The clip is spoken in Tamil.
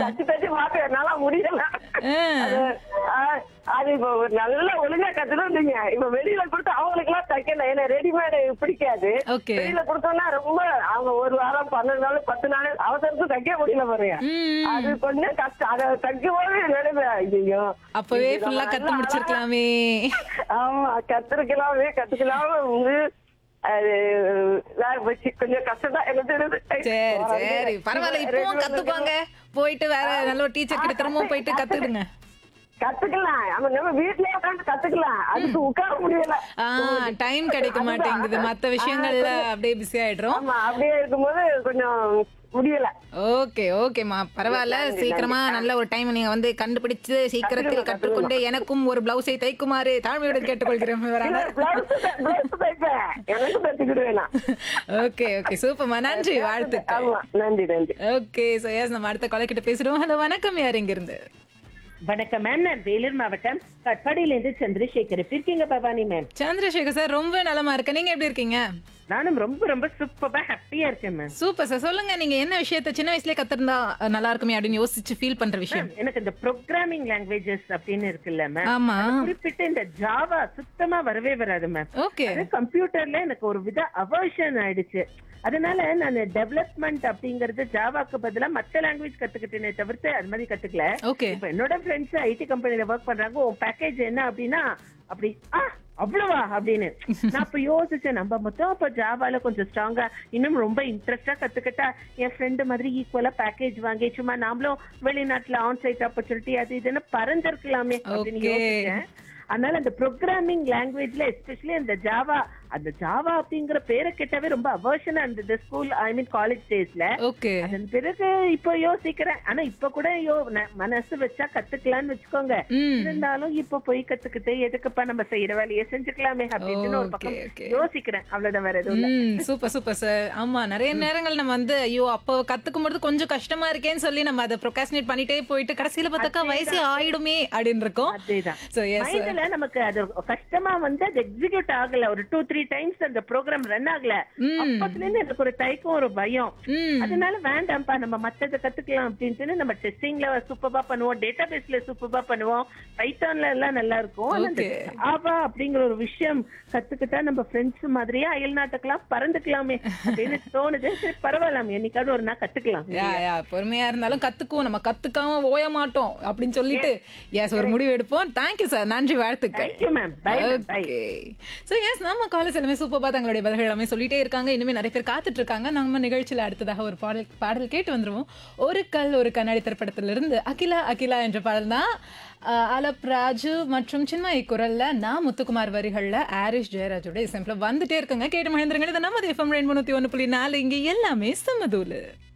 தச்சு தச்சு பார்த்தேன் என்னால முடியல ஆ. அது, ஆ, அது இப்ப ஒரு நல்லா ஒழுங்கா கத்துனீங்க இப்ப வெளியில கொடுத்து அவங்களுக்கு எல்லாம் தைக்கல ஏன்னா ரெடிமேடு பிடிக்காது Okay. வெளியில கொடுத்தோம்னா ரொம்ப அவங்க ஒரு வாரம் பன்னெண்டு நாள் பத்து நாள் அவசரத்துக்கு தைக்க முடியல பாருங்க ம். அது கொஞ்சம் கஷ்டம் அதை தைக்கும் போது நினைப்பேன் ஐயோ அப்பவே இது ஃபுல்லா நம்ம கத்து நல்லா முடிச்சிருக்கலாமே ஆமா கத்துருக்கலாமே கத்துக்கலாம வந்து அது நான் வச்சு கொஞ்சம் கஷ்டம் தான் எனக்கு தெரியுது சரி சரி பரவாயில்ல இப்பவும் கத்துக்கோங்க போயிட்டு வேற நல்ல ஒரு டீச்சர் கிட்ட திரும்பவும் போயிட்டு கத்துக்கிடுங்க கத்துக்கலாம் நம்ம நம்ம வீட்லயே உட்காந்து கத்துக்கலாம் அதுக்கு உட்கார முடியல ஆ டைம் கிடைக்க மாட்டேங்குது மத்த விஷயங்கள்ல அப்படியே பிஸி ஆயிடுறோம் ஆமா அப்படியே இருக்கும்போது கொஞ்சம் முடியல ஓகே ஓகேம்மா பரவாயில்ல சீக்கிரமா நல்ல ஒரு டைம் நீங்க வந்து கண்டுபிடிச்சு சீக்கிரத்தில் கற்றுக்கொண்டு எனக்கும் ஒரு பிளவுஸை தைக்குமாறு தாழ்மையுடன் கேட்டுக்கொள்கிறேன் விவரான பிளவுஸ் பிளவுஸ் தைப்பேன் எனக்கு தைச்சுக்கிடுவேன் நான் ஓகே ஓகே சூப்பர்மா நன்றி வாழ்த்துக்கள் ஆமா நன்றி நன்றி ஓகே சோ எஸ் நம்ம அடுத்த கொலை கிட்ட பேசுறோம் ஹலோ வணக்கம் யார் இங்க இருந்து வணக்கம் மேம் நான் வேலூர் மாவட்டம் கட்பாடியிலிருந்து சந்திரசேகர் எப்படி இருக்கீங்க பவானி மேம் சந்திரசேகர் சார் ரொம்ப நலமா இருக்கேன் நீங்க எப்படி இருக்கீங்க நானும் ரொம்ப ரொம்ப சூப்பரா ஹாப்பியா இருக்கேன் மேம் சூப்பர் சார் சொல்லுங்க நீங்க என்ன விஷயத்த சின்ன வயசுலயே கத்திருந்தா அஹ், நல்லா இருக்குமே அப்படின்னு யோசிச்சு ஃபீல் பண்ற விஷயம் மேம், எனக்கு இந்த ப்ரோக்ராமிங் லாங்குவேஜஸ் அப்படின்னு இருக்குல்ல மேம் ஆமா குறிப்பிட்டு இந்த ஜாவா சுத்தமா வரவே வராது மேம் ஓகே அது கம்ப்யூட்டர்ல எனக்கு ஒரு வித அவர்ஷன் ஆயிடுச்சு அதனால நான் டெவலப்மெண்ட் அப்படிங்கறது ஜாவாக்கு பதிலா மத்த லாங்குவேஜ் கத்துக்கிட்டேனே தவிர்த்து அது மாதிரி கத்துக்கல ஓகே இப்ப என்னோட ஃப்ரெண்ட்ஸ் ஐடி கம்பெனில ஒர்க் பண்றாங்க உன் பேக்கேஜ் என்ன அப்படின்னா அப்படி ஆ அவ்வளவா அப்படின்னு நான் அப்ப யோசிச்சேன் நம்ம மொத்தம் அப்ப ஜாவால கொஞ்சம் ஸ்ட்ராங்கா இன்னும் ரொம்ப இன்ட்ரெஸ்டா கத்துக்கிட்டா என் ஃப்ரெண்டு மாதிரி ஈக்குவலா பேக்கேஜ் வாங்கி சும்மா நாமளும் வெளிநாட்டுல ஆன் சைட் ஆப்பர்ச்சுனிட்டி அது இதுன்னு பறந்திருக்கலாமே அப்படின்னு Okay. யோசிச்சேன் அதனால அந்த ப்ரோக்ராமிங் லாங்குவேஜ்ல எஸ்பெஷலி அந்த ஜாவா அந்த ஜாவா அப்படிங்கிற பேரை கேட்டாவே ரொம்ப அவர்ஷனா இருந்தது ஸ்கூல் ஐ மீன் காலேஜ் டேஸ்ல ஓகே அதன் பிறகு இப்போ யோசிக்கிறேன் ஆனா இப்ப கூட யோ ந- மனசு வச்சா கத்துக்கலாம்னு வச்சுக்கோங்க ம் இருந்தாலும் இப்ப போய் கத்துக்கிட்டு எதுக்குப்பா நம்ம செய்யற வேலையை செஞ்சுக்கலாமே அப்படின்னு ஒரு பக்கம் Okay, okay. யோசிக்கிறேன் அவ்வளவுதான் வேற எதுவும் இல்ல ம் சூப்பர் சூப்பர் சார் ஆமா நிறைய நேரங்கள் நம்ம வந்து ஐயோ அப்போ கத்துக்கும் பொழுது கொஞ்சம் கஷ்டமா இருக்கேன்னு சொல்லி நம்ம அதை ப்ரொகாஸ்டினேட் பண்ணிட்டே போயிட்டு கடைசியில பார்த்தாக்கா வயசே ஆயிடுமே அப்படின்னு இருக்கும் அதேதான் சோ எஸ் மைண்ட்ல நமக்கு அது கஷ்டமா வந்து அது எக்ஸிக்யூட் ஆகல ஒரு டூ த்ரீ டைம்ஸ் அந்த ப்ரோக்ராம் ரன் ஆகல ம் அப்பத்துல இருந்து எனக்கு ஒரு தைக்கும் ஒரு பயம் ம் அதனால வேண்டாம்ப்பா நம்ம மத்தத கத்துக்கலாம் அப்படின்ட்டு நம்ம டெஸ்டிங்ல சூப்பரா பண்ணுவோம் டேட்டா பேஸ்ல சூப்பரா பண்ணுவோம் பைத்தான்ல எல்லாம் நல்லா இருக்கும் ஆனா இந்த Okay. ஜாவா அப்படிங்கிற ஒரு விஷயம் கத்துக்கிட்டா நம்ம ஃப்ரெண்ட்ஸ் மாதிரியே அயல் நாட்டுக்கெல்லாம் பறந்துக்கலாமே அப்படின்னு தோணுது சரி பரவாயில்ல என்னைக்காவது ஒரு நாள் கத்துக்கலாம் யா யா பொறுமையா இருந்தாலும் கத்துக்குவோம் நம்ம கத்துக்காம ஓய மாட்டோம் அப்படின்னு சொல்லிட்டு எஸ் ஒரு முடிவு எடுப்போம் தேங்க்யூ சார் நன்றி வாழ்த்துக்கள் thank you ma'am bye bye okay so yes நம்ம காலேஜ் எல்லாமே சூப்பராக தங்களுடைய பதில்கள் எல்லாமே சொல்லிட்டே இருக்காங்க இனிமே நிறைய பேர் காத்துட்டு இருக்காங்க நம்ம நிகழ்ச்சியில் அடுத்ததாக ஒரு பாடல் பாடல் கேட்டு வந்துருவோம் ஒரு கல் ஒரு கண்ணாடி திரைப்படத்திலிருந்து அகிலா அகிலா என்ற பாடல் தான் அலப் ராஜு மற்றும் சின்மயி குரல்ல நான் முத்துக்குமார் வரிகள்ல ஆரிஷ் ஜெயராஜோட இசைம்பில் வந்துட்டே இருக்குங்க கேட்டு மகிழ்ந்துருங்க இது நம்ம எஃப்எம் ரெண்டு முந்நூற்றி ஒன்று புள்ளி நாலு இங்கே எல்லாமே சமதூலு